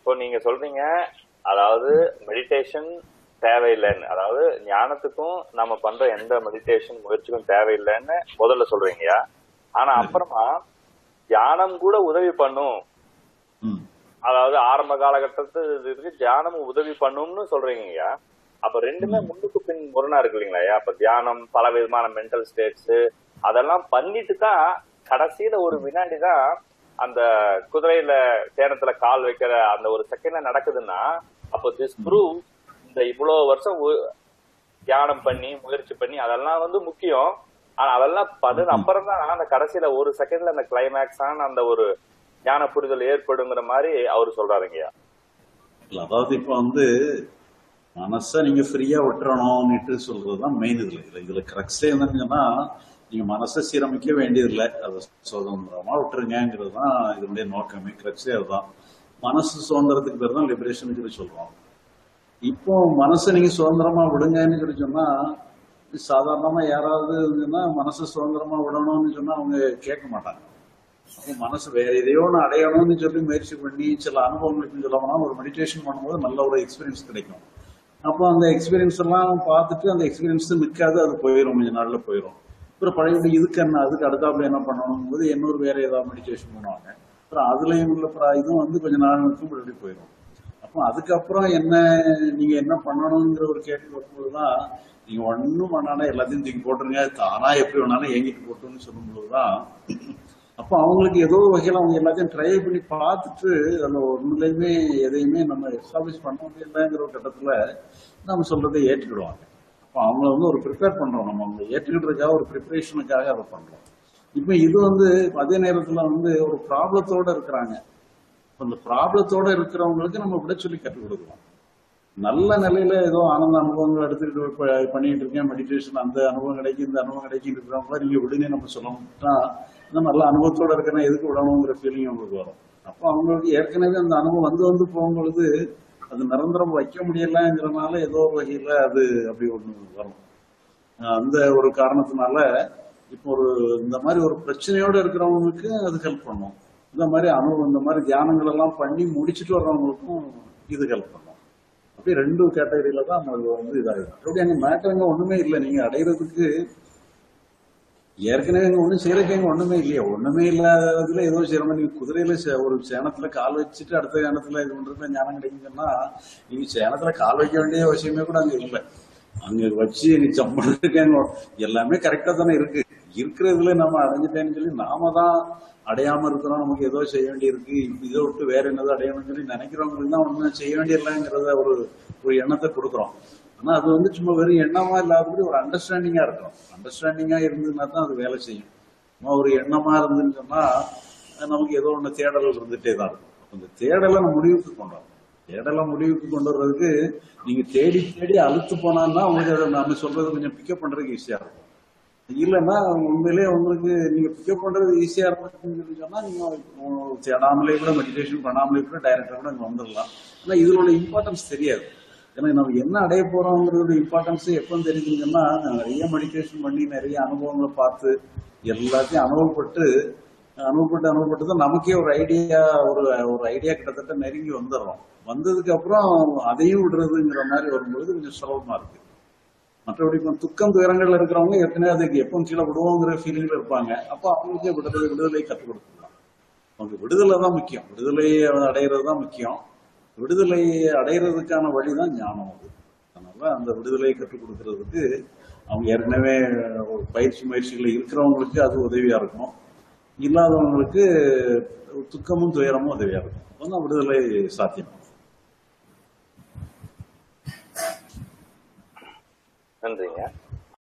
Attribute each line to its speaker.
Speaker 1: இப்போ நீங்க சொல்றீங்க அதாவது மெடிடேஷன் தேவையில்லைன்னு அதாவது ஞானத்துக்கும் நம்ம பண்ற எந்த மெடிடேஷன் முயற்சிக்கும் தேவையில்லைன்னு முதல்ல சொல்றீங்கயா ஆனா அப்புறமா தியானம் கூட உதவி பண்ணும்
Speaker 2: ம்
Speaker 1: அதாவது ஆரம்ப காலகட்டத்துக்கு தியானம் உதவி பண்ணும்னு சொல்றீங்கய்யா அப்ப ரெண்டுமே முன்னுக்கு பின் முரணா இருக்கு இல்லைங்களா அப்ப தியானம் பல விதமான மென்டல் ஸ்டேட்ஸ் அதெல்லாம் பண்ணிட்டு தான் கடைசியில ஒரு வினாடி தான் அந்த குதிரையில சேனத்துல கால் வைக்கிற அந்த ஒரு செகண்ட்ல நடக்குதுன்னா அப்போ திஸ் ப்ரூவ் இந்த இவ்வளவு வருஷம் உ- தியானம் பண்ணி முயற்சி பண்ணி அதெல்லாம் வந்து முக்கியம் ஆனா அதெல்லாம் பண்ணது அப்புறம் தான் அந்த கடைசியில ஒரு செகண்ட்ல அந்த கிளைமேக்ஸ் ஆன அந்த ஒரு ஞான புரிதல் ஏற்படுங்கிற மாதிரி அவர் சொல்றாருங்கய்யா
Speaker 2: இல்ல அதாவது இப்ப வந்து மனசை நீங்க ஃப்ரீயா விட்டுறணும்னுட்டு சொல்றதுதான் மெயின் இதுல இதுல இதுல கரெக்டே என்னங்கன்னா நீங்க மனசை சீரமைக்க வேண்டியதில்லை அதை சுதந்திரமா விட்டுருங்கிறது தான் இதனுடைய நோக்கமே கரெக்டே அதுதான் மனசு சுதந்திரத்துக்கு பேர் தான் லிபரேஷன் சொல்லி சொல்றோம் இப்போ மனசை நீங்க சுதந்திரமா விடுங்கன்னு சொல்லி சொன்னா சாதாரணமா யாராவது இருந்துன்னா மனசை சுதந்திரமா விடணும்னு சொன்னா அவங்க கேட்க மாட்டாங்க அப்போ மனசு வேற எதையோ ஒன்று அடையணும்னு சொல்லி முயற்சி பண்ணி சில அனுபவங்களுக்கு சொல்லணும்னா ஒரு மெடிடேஷன் பண்ணும்போது நல்ல ஒரு எக்ஸ்பீரியன்ஸ் கிடைக்கும் அப்போ அந்த எக்ஸ்பீரியன்ஸ் எல்லாம் பார்த்துட்டு அந்த எக்ஸ்பீரியன்ஸ் நிற்காது அது போயிடும் கொஞ்ச நாள்ல போயிடும் அப்புறம் பழையபடி இதுக்கு என்ன அதுக்கு அடுத்தாப்புல என்ன பண்ணணும் போது இன்னொரு வேற ஏதாவது மெடிடேஷன் பண்ணுவாங்க அப்புறம் அதுலயும் உள்ள பிர- இதுவும் வந்து கொஞ்ச நாள் நிற்கும் மறுபடியும் போயிடும் அப்போ அதுக்கப்புறம் என்ன நீங்க என்ன பண்ணணுங்கிற ஒரு கேள்வி வரும்போதுதான் நீங்க ஒண்ணும் பண்ணாலும் எல்லாத்தையும் தூக்கி போட்டுருங்க அது தானா எப்படி வேணாலும் ஏங்கிட்டு போட்டுன்னு சொல்லும்போதுதான் அப்போ அவங்களுக்கு ஏதோ ஒரு வகையில் அவங்க எல்லாத்தையும் ட்ரை பண்ணி பார்த்துட்டு அந்த ஒன்றுலையுமே எதையுமே நம்ம எஸ்டாப்ளிஷ் பண்ண முடியலங்கிற ஒரு கட்டத்தில் நம்ம சொல்றதை ஏற்றுக்கிடுவாங்க அப்போ அவங்கள வந்து ஒரு ப்ரிப்பேர் பண்றோம் நம்ம அவங்க ஏற்றுக்கிட்டதுக்காக ஒரு ப்ரிப்பரேஷனுக்காக அதை பண்றோம் இப்போ இது வந்து அதே நேரத்தில் வந்து ஒரு ப்ராப்ளத்தோட இருக்கிறாங்க இப்ப இந்த ப்ராப்ளத்தோட இருக்கிறவங்களுக்கு நம்ம விட சொல்லி கற்றுக் கொடுக்கலாம் நல்ல நிலையில ஏதோ ஆனந்த அனுபவங்கள் எடுத்துக்கிட்டு ப- பண்ணிட்டு இருக்கேன் மெடிடேஷன் அந்த அனுபவம் கிடைக்கும் இந்த அனுபவம் கிடைக்கும் இருக்கிறவங்கள நீங்க விடுங்க நம்ம சொல்லணும்னா இந்த நல்ல அனுபவத்தோட இருக்கணும் எதுக்கு விடணுங்கிற ஃபீலிங் அவங்களுக்கு வரும் அப்போ அவங்களுக்கு ஏற்கனவே அந்த அனுபவம் வந்து வந்து போகும்பொழுது அது நிரந்தரம் வைக்க முடியலங்கிறனால ஏதோ ஒரு வகையில அது அப்படி ஒண்ணு வரும் அஹ் அந்த ஒரு காரணத்தினால இப்போ ஒரு இந்த மாதிரி ஒரு பிரச்சனையோட இருக்கிறவங்களுக்கு அது ஹெல்ப் பண்ணும் இந்த மாதிரி அனுபவம் இந்த மாதிரி தியானங்கள் எல்லாம் பண்ணி முடிச்சிட்டு வர்றவங்களுக்கும் இது ஹெல்ப் பண்ணும் அப்படி ரெண்டு கேட்டகரியில தான் அது வந்து இதாகுது அப்படி அங்க மேட்டருங்க ஒண்ணுமே இல்லை நீங்க அடையிறதுக்கு ஏற்கனவே அங்க ஒண்ணும் செய்யறதுக்கு அங்க ஒண்ணுமே இல்லையா ஒண்ணுமே இல்லாததுல ஏதோ செய்யற நீங்க குதிரையில சே- ஒரு சேனத்துல கால் வச்சுட்டு அடுத்த சேனத்துல இது பண்றது ஞானம் கிடைக்குங்கன்னா நீங்க சேனத்துல கால் வைக்க வேண்டிய அவசியமே கூட அங்க இல்லை அங்க வச்சு நீ சம்பளத்துக்கு அங்க எல்லாமே கரெக்டா தானே இருக்கு இருக்கிறதுல நம்ம அடைஞ்சிட்டேன்னு சொல்லி நாம தான் அடையாம இருக்கிறோம் நமக்கு ஏதோ செய்ய வேண்டியிருக்கு இதை விட்டு வேற என்னதோ அடையணும்னு சொல்லி நினைக்கிறவங்களுக்கு தான் ஒண்ணும் செய்ய வேண்டியதில்லைங்கிறத ஒரு ஒரு எண்ணத்தை கொடுக்குறோம் ஆனா அது வந்து சும்மா வெறும் எண்ணமா இல்லாதபடி ஒரு அண்டர்ஸ்டாண்டிங்கா இருக்கணும் அண்டர்ஸ்டாண்டிங்கா இருந்ததுன்னா தான் அது வேலை செய்யும் சும்மா ஒரு எண்ணமா இருந்துன்னு சொன்னா நமக்கு ஏதோ ஒண்ணு தேடல் இருந்துட்டே தான் இருக்கும் அப்ப இந்த தேடலை நம்ம முடிவுக்கு கொண்டு வரணும் தேடலை முடிவுக்கு கொண்டு வர்றதுக்கு நீங்க தேடி தேடி அழுத்து போனான்னா உங்களுக்கு அதை நம்ம சொல்றது கொஞ்சம் பிக்கப் பண்றதுக்கு ஈஸியா இருக்கும் இல்லைன்னா உண்மையிலேயே உங்களுக்கு நீங்க பிக்கப் பண்றது ஈஸியா இருக்கும்னு சொல்லி சொன்னா நீங்க உம் தேடாமலே கூட மெடிடேஷன் பண்ணாமலே கூட டைரக்டா கூட இங்க வந்துடலாம் ஆனா இதோட இம்பார்ட்டன்ஸ் தெரியாது ஏன்னா நம்ம என்ன அடைய போறோங்கிறதோட இம்பார்ட்டன்ஸ் எப்போ தெரியுதுங்கன்னா நிறைய மெடிடேஷன் பண்ணி நிறைய அனுபவங்களை பார்த்து எல்லாத்தையும் அனுபவப்பட்டு அனுபவப்பட்டு அனுபவப்பட்டு தான் நமக்கே ஒரு ஐடியா ஒரு ஒரு ஐடியா கிட்டத்தட்ட நெருங்கி வந்துடுறோம் வந்ததுக்கு அப்புறம் அதையும் விடுறதுங்கிற மாதிரி வரும்பொழுது கொஞ்சம் சுலபமா இருக்கு மற்றபடி இப்போ துக்கம் துயரங்கள்ல இருக்கிறவங்க ஏற்கனவே அதுக்கு எப்போ கீழே விடுவோங்கிற ஃபீலிங்ல இருப்பாங்க அப்போ அவங்களுக்கே விடுதலை விடுதலை கற்றுக் கொடுத்துக்கலாம் அவங்க விடுதலை தான் முக்கியம் விடுதலையை அடையிறது தான் முக்கியம் விடுதலை அடையிறதுக்கான வழி தான் ஞானம் அது அதனால அந்த விடுதலையை கற்றுக் கொடுக்கறதுக்கு அவங்க ஏற்கனவே ஒரு பயிற்சி முயற்சிகள் இருக்கிறவங்களுக்கு அது உதவியா இருக்கும் இல்லாதவங்களுக்கு துக்கமும் துயரமும் உதவியா இருக்கும் அப்பதான் விடுதலை சாத்தியம்
Speaker 1: நன்றிங்க